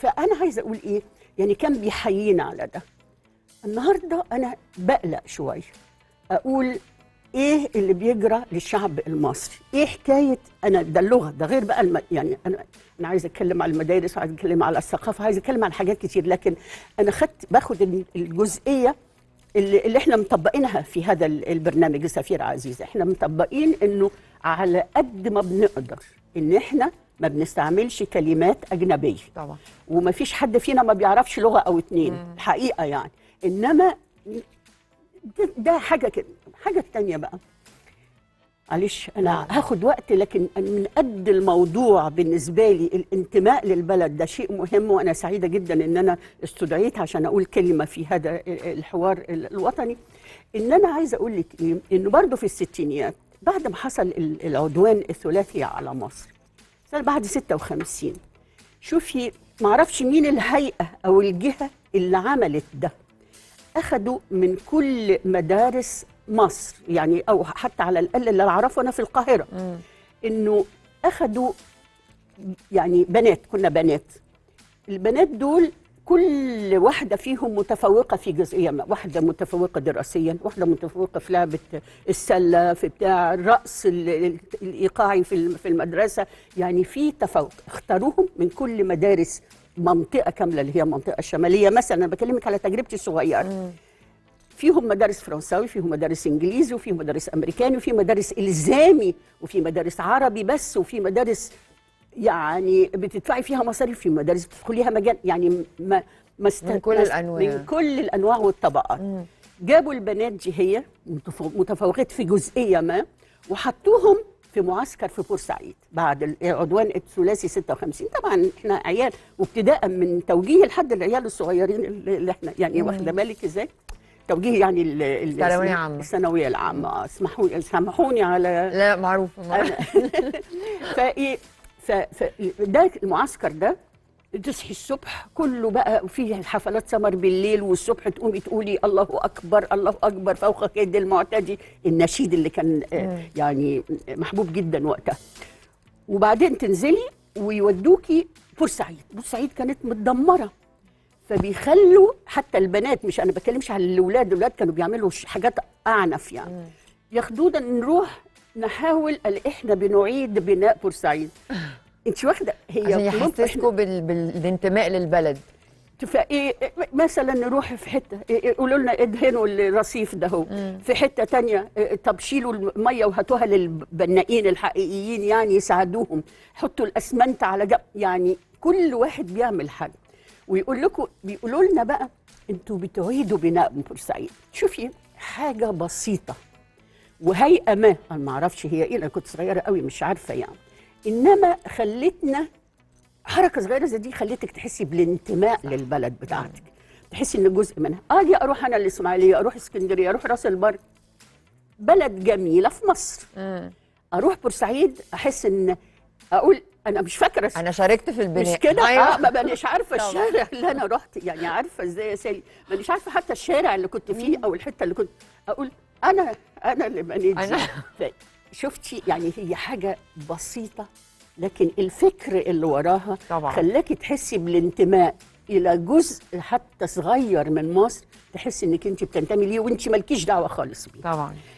فانا عايزه اقول ايه يعني كان بيحيينا على ده النهارده انا بقلق شويه اقول ايه اللي بيجرى للشعب المصري ايه حكايه انا ده اللغه ده غير بقى الم... يعني انا انا عايزه اتكلم على المدارس وعايزه اتكلم على الثقافه عايزه اتكلم على حاجات كتير لكن انا خدت باخد ال- الجزئيه اللي, اللي احنا مطبقينها في هذا ال- البرنامج سفير عزيز احنا مطبقين انه على قد ما بنقدر ان احنا ما بنستعملش كلمات اجنبيه طبعا وما فيش حد فينا ما بيعرفش لغه او اتنين الحقيقه يعني انما ده, ده حاجه كده الحاجه التانيه بقى معلش انا هاخد وقت لكن أنا من قد الموضوع بالنسبه لي الانتماء للبلد ده شيء مهم وانا سعيده جدا ان انا استدعيت عشان اقول كلمه في هذا الحوار الوطني ان انا عايزه اقول لك ايه انه برضه في الستينيات بعد ما حصل ال- العدوان الثلاثي على مصر سنة بعد 56 شوفي معرفش مين الهيئه او الجهه اللي عملت ده اخذوا من كل مدارس مصر يعني او حتى على الاقل اللي اعرفه انا في القاهره انه اخذوا يعني بنات كنا بنات البنات دول كل واحده فيهم متفوقه في جزئيه ما واحده متفوقه دراسيا واحده متفوقه في لعبه السله في بتاع الرقص ال- ال- الايقاعي في الم- في المدرسه يعني في تفوق اختاروهم من كل مدارس منطقه كامله اللي هي المنطقه الشماليه مثلا انا بكلمك على تجربتي الصغيره فيهم مدارس فرنساوي فيهم مدارس انجليزي وفي مدارس امريكاني وفي مدارس الزامي وفي مدارس عربي بس وفي مدارس يعني بتدفعي فيها مصاريف في مدارس بتدخليها مجان يعني ما ما است- من كل ما است- الأنواع. من كل الانواع والطبقات جابوا البنات دي هي متفو- متفوقات في جزئيه ما وحطوهم في معسكر في بورسعيد بعد العدوان الثلاثي 56 طبعا احنا عيال وابتداء من توجيه لحد العيال الصغيرين اللي اللي احنا يعني واخده بالك ازاي توجيه يعني ال- ال- الثانوية عامة. الثانويه العامه آه، اسمحوا لي سامحوني على لا معروف معروف. فايه ف... ف... ده المعسكر ده تصحي الصبح كله بقى فيه حفلات سمر بالليل والصبح تقومي تقولي الله اكبر الله اكبر فوق كيد المعتدي النشيد اللي كان آه، يعني محبوب جدا وقتها وبعدين تنزلي ويودوكي بورسعيد بورسعيد كانت متدمره فبيخلوا حتى البنات مش انا بتكلمش على الاولاد الاولاد كانوا بيعملوا ش- حاجات اعنف يعني ياخدونا نروح نحاول ال- احنا بنعيد بناء بورسعيد انت واخده هي عشان قلوب يحسسكوا بال... بالانتماء للبلد فايه مثلا نروح في حته إيه- يقولوا لنا ادهنوا الرصيف ده هو في حته تانية إيه، طب شيلوا الميه وهاتوها للبنائين الحقيقيين يعني يساعدوهم حطوا الاسمنت على جنب يعني كل واحد بيعمل حاجه ويقول لكم بيقولوا لنا بقى انتوا بتعيدوا بناء بورسعيد شوفي حاجه بسيطه وهيئه ما انا ما اعرفش هي ايه انا كنت صغيره قوي مش عارفه يعني انما خلتنا حركه صغيره زي دي خلتك تحسي بالانتماء للبلد بتاعتك تحسي ان جزء منها اجي اروح انا الاسماعيليه اروح اسكندريه اروح راس البر بلد جميله في مصر اروح بورسعيد احس ان اقول انا مش فاكره انا شاركت في البناء مش كده أيوة. اه ما بقناش عارفه طبعا. الشارع اللي انا رحت يعني عارفه ازاي يا سالي مانيش عارفه حتى الشارع اللي كنت فيه او الحته اللي كنت اقول انا انا اللي بنيت دي. أنا. ف- شفتي يعني هي حاجه بسيطه لكن الفكر اللي وراها طبعا. خلاكي تحسي بالانتماء الى جزء حتى صغير من مصر تحسي انك انت بتنتمي ليه وانت مالكيش دعوه خالص بيه طبعا